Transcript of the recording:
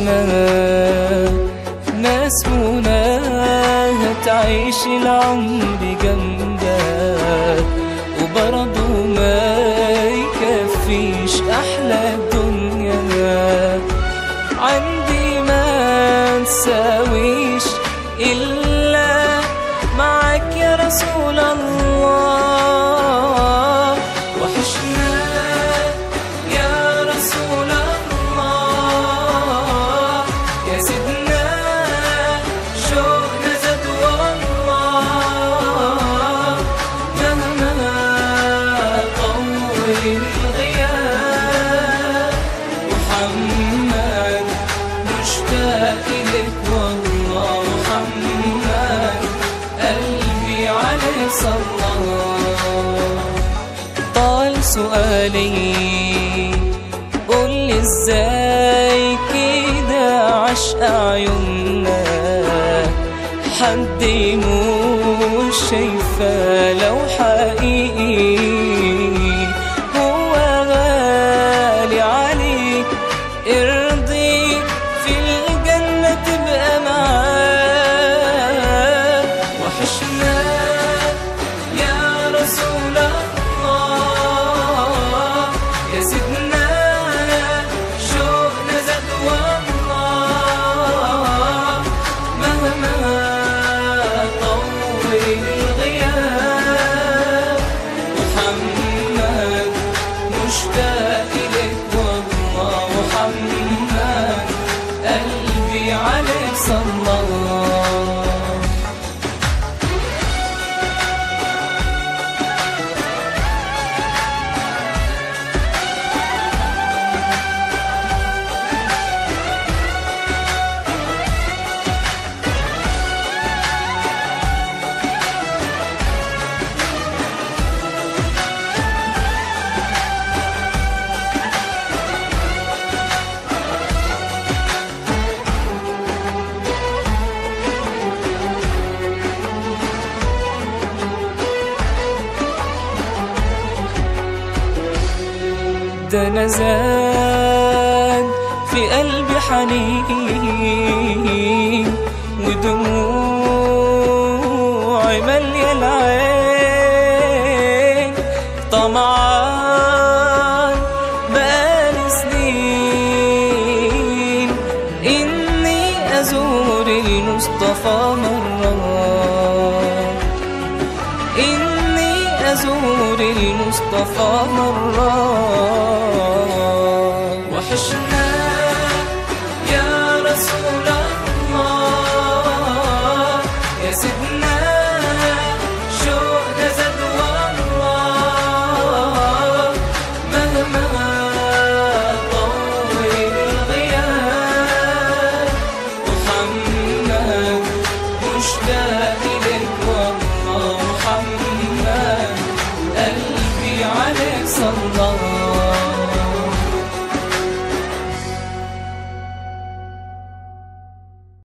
محمد ناس مناها تعيش العمر جنبك وبرضه ما يكفيش أحلى الدنيا عندي ما نساويش إلا معك يا رسول الله وحشنا يا رسول الله يا سيدنا شوقنا زاد والله مهما طول الغياب محمد مشتاق لك والله محمد قلبي عليك صلى طال سؤالي قولي ازاي كده عشق عيوننا حد مش شايفة لو حقيقي هو غالي عليك ارضي في الجنة تبقى معاه وحشنا يا رسول الله يا سيدنا شوقنا زاد والله مهما طول الغياب محمد مشتاق لك والله محمد قلبي عليك صلى ده انا زاد في قلبي حنين ودموعي مالية العين طمعان بقالي سنين إني أزور المصطفى مرة إني أزور المصطفى مرة وحشنا يا رسول الله يا سيدنا شوقنا زاد والله مهما طول الغياب محمد مشتاق لك والله محمد قلبي عليك صلى